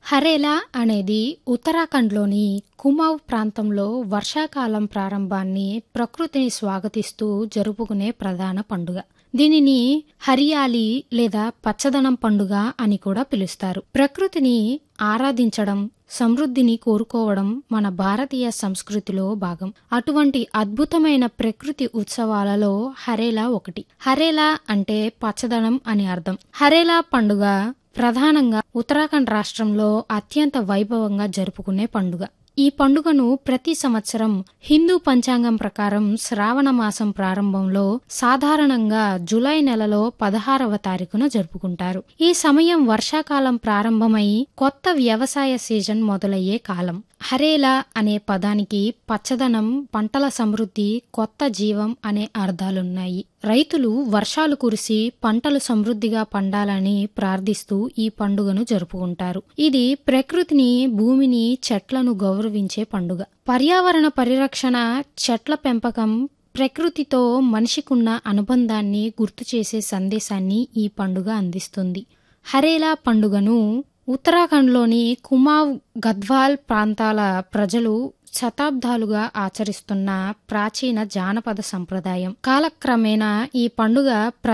హరేలా అనేది ఉత్తరాఖండ్లోని కుమావ్ ప్రాంతంలో వర్షాకాలం ప్రారంభాన్ని ప్రకృతిని స్వాగతిస్తూ జరుపుకునే ప్రధాన పండుగ దీనిని హరియాలి లేదా పచ్చదనం పండుగ అని కూడా పిలుస్తారు ప్రకృతిని ఆరాధించడం సమృద్ధిని కోరుకోవడం మన భారతీయ సంస్కృతిలో భాగం అటువంటి అద్భుతమైన ప్రకృతి ఉత్సవాలలో హరేలా ఒకటి హరేలా అంటే పచ్చదనం అని అర్థం హరేలా పండుగ ప్రధానంగా ఉత్తరాఖండ్ రాష్ట్రంలో అత్యంత వైభవంగా జరుపుకునే పండుగ ఈ పండుగను ప్రతి సంవత్సరం హిందూ పంచాంగం ప్రకారం శ్రావణ మాసం ప్రారంభంలో సాధారణంగా జులై నెలలో పదహారవ తారీఖున జరుపుకుంటారు ఈ సమయం వర్షాకాలం ప్రారంభమై కొత్త వ్యవసాయ సీజన్ మొదలయ్యే కాలం హరేలా అనే పదానికి పచ్చదనం పంటల సమృద్ధి కొత్త జీవం అనే అర్థాలున్నాయి రైతులు వర్షాలు కురిసి పంటలు సమృద్ధిగా పండాలని ప్రార్థిస్తూ ఈ పండుగను జరుపుకుంటారు ఇది ప్రకృతిని భూమిని చెట్లను గౌరవించే పండుగ పర్యావరణ పరిరక్షణ చెట్ల పెంపకం ప్రకృతితో మనిషికున్న అనుబంధాన్ని గుర్తు చేసే సందేశాన్ని ఈ పండుగ అందిస్తుంది హరేలా పండుగను ఉత్తరాఖండ్లోని కుమావ్ గద్వాల్ ప్రాంతాల ప్రజలు శతాబ్దాలుగా ఆచరిస్తున్న ప్రాచీన జానపద సంప్రదాయం కాలక్రమేణా ఈ పండుగ